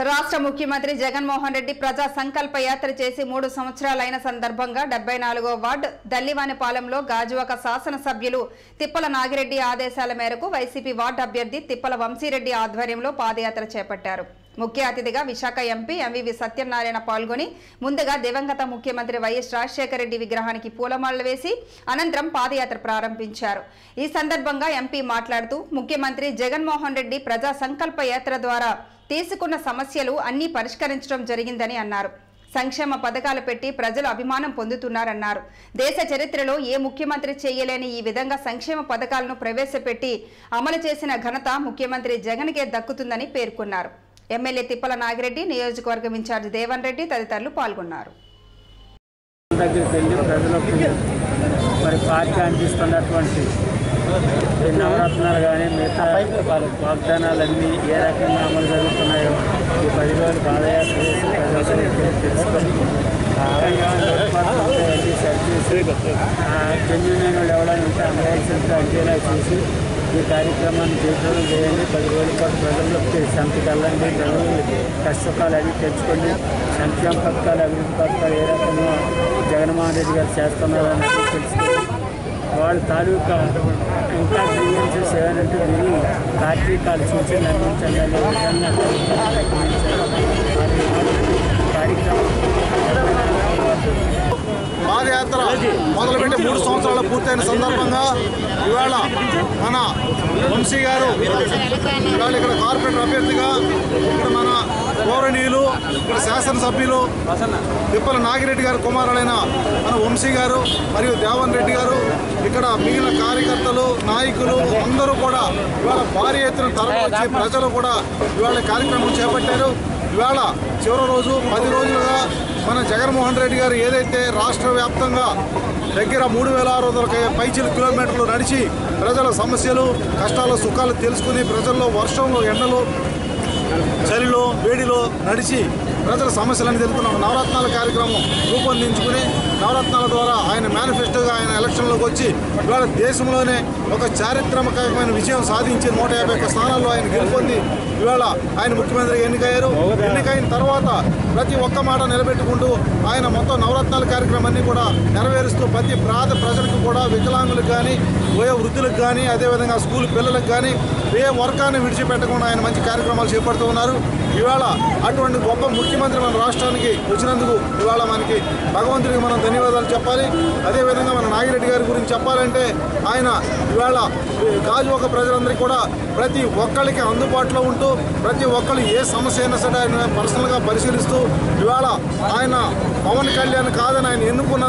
రాష్ట్ర ముఖ్యమంత్రి జగన్మోహన్ రెడ్డి ప్రజా సంకల్ప యాత్ర చేసి మూడు సంవత్సరాలైన సందర్భంగా డెబ్బై నాలుగో వార్డు దల్లివానిపాలెంలో గాజువాక శాసనసభ్యులు తిప్పల నాగిరెడ్డి ఆదేశాల మేరకు వైసీపీ వార్డు అభ్యర్థి తిప్పల వంశీరెడ్డి ఆధ్వర్యంలో పాదయాత్ర చేపట్టారు ముఖ్య అతిథిగా విశాఖ ఎంపీ ఎంవివి సత్యనారాయణ పాల్గొని ముందుగా దివంగత ముఖ్యమంత్రి వైఎస్ రాజశేఖర రెడ్డి విగ్రహానికి పూలమాలలు వేసి అనంతరం పాదయాత్ర ప్రారంభించారు ఈ సందర్భంగా ఎంపీ మాట్లాడుతూ ముఖ్యమంత్రి జగన్మోహన్ రెడ్డి ప్రజా సంకల్ప యాత్ర ద్వారా తీసుకున్న సమస్యలు అన్నీ పరిష్కరించడం జరిగిందని అన్నారు సంక్షేమ పథకాలు పెట్టి ప్రజలు అభిమానం పొందుతున్నారన్నారు దేశ చరిత్రలో ఏ ముఖ్యమంత్రి చేయలేని ఈ విధంగా సంక్షేమ పథకాలను ప్రవేశపెట్టి అమలు చేసిన ఘనత ముఖ్యమంత్రి జగన్కే దక్కుతుందని పేర్కొన్నారు ఎమ్మెల్యే తిప్పల నాగిరెడ్డి నియోజకవర్గం ఇన్ఛార్జ్ దేవన్ రెడ్డి తదితరులు పాల్గొన్నారు దగ్గరికి వెళ్ళి ప్రజలకు మరి పార్టీ అందిస్తున్నటువంటి ఈ నవరత్నాలు కానీ మిగతా వాళ్ళ వాగ్దానాలన్నీ ఏ రకంగా అమలు జరుగుతున్నాయో ఈ పది రోజులు పాదయాత్ర చేసి ప్రజలకు తెలుసుకొని లోటుపాట్లు ఉంటే అన్నీ సరిచేసి జెన్యున్ వాళ్ళు ఎవరైనా ఉంటే అమరాల్సింది అందేలా చేసి ఈ కార్యక్రమాన్ని చేతులు చేయండి పది రోజుల పాటు ప్రజల్లోకి సంతకి వెళ్ళండి ప్రజలు కష్టసుఖాలు అవి తెచ్చుకోండి సంక్షేమ పథకాలు అభివృద్ధి పథకాలు ఏ రకంగా జగన్మోహన్ రెడ్డి గారు చేస్తున్నారని తెలుసుకొని వాళ్ళ తాలూకా ఇంకా గ్రీవెన్సెస్ ఏమైనా విని పార్టీ కాలు చూసి నిర్మించండి అనే విధంగా కార్యక్రమం పాదయాత్ర మొదలుపెట్టి మూడు సంవత్సరాలు పూర్తయిన సందర్భంగా ఇవాళ మన వంశీ గారు ఇవాళ ఇక్కడ కార్పొరేటర్ అభ్యర్థిగా ఇక్కడ మన గౌరవనీయులు ఇక్కడ శాసనసభ్యులు తిప్పల నాగిరెడ్డి గారి కుమారులైన మన వంశీ గారు మరియు దేవన్ రెడ్డి గారు ఇక్కడ మిగిలిన కార్యకర్తలు నాయకులు అందరూ కూడా ఇవాళ భారీ ఎత్తున తరలివచ్చి ప్రజలు కూడా ఇవాళ కార్యక్రమం చేపట్టారు ఇవాళ చివరి రోజు పది రోజులుగా మన జగన్మోహన్ రెడ్డి గారు ఏదైతే రాష్ట్ర వ్యాప్తంగా దగ్గర మూడు వేల ఆరు వందల పైచిల కిలోమీటర్లు నడిచి ప్రజల సమస్యలు కష్టాలు సుఖాలు తెలుసుకుని ప్రజల్లో వర్షంలో ఎండలో చలిలో వేడిలో నడిచి ప్రజల సమస్యలను తెలుపుతున్న ఒక నవరత్నాల కార్యక్రమం రూపొందించుకుని నవరత్నాల ద్వారా ఆయన మేనిఫెస్టోగా ఆయన ఎలక్షన్లోకి వచ్చి ఇవాళ దేశంలోనే ఒక చారిత్రాత్మకమైన విజయం సాధించి నూట యాభై ఒక్క స్థానాల్లో ఆయన గెలుపొంది ఇవాళ ఆయన ముఖ్యమంత్రిగా ఎన్నికయ్యారు ఎన్నికైన తర్వాత ప్రతి ఒక్క మాట నిలబెట్టుకుంటూ ఆయన మొత్తం నవరత్నాల కార్యక్రమాన్ని కూడా నెరవేరుస్తూ ప్రతి ప్రాంత ప్రజలకు కూడా వికలాంగులకు కానీ వయో వృద్ధులకు కానీ అదేవిధంగా స్కూల్ పిల్లలకు కానీ ఏ వర్గాన్ని విడిచిపెట్టకుండా ఆయన మంచి కార్యక్రమాలు చేపడుతూ ఉన్నారు ఇవాళ అటువంటి గొప్ప ముఖ్యమంత్రి మన రాష్ట్రానికి వచ్చినందుకు ఇవాళ మనకి భగవంతుడికి మనం ధన్యవాదాలు చెప్పాలి అదేవిధంగా మన నాగిరెడ్డి గారి గురించి చెప్పాలంటే ఆయన ఇవాళ గాజువాక ప్రజలందరికీ కూడా ప్రతి ఒక్కరికి అందుబాటులో ఉంటూ ప్రతి ఒక్కరు ఏ సమస్య అయినా సరే ఆయన పర్సనల్గా పరిశీలిస్తూ ఇవాళ ఆయన పవన్ కళ్యాణ్ కాదని ఆయన ఎన్నుకున్న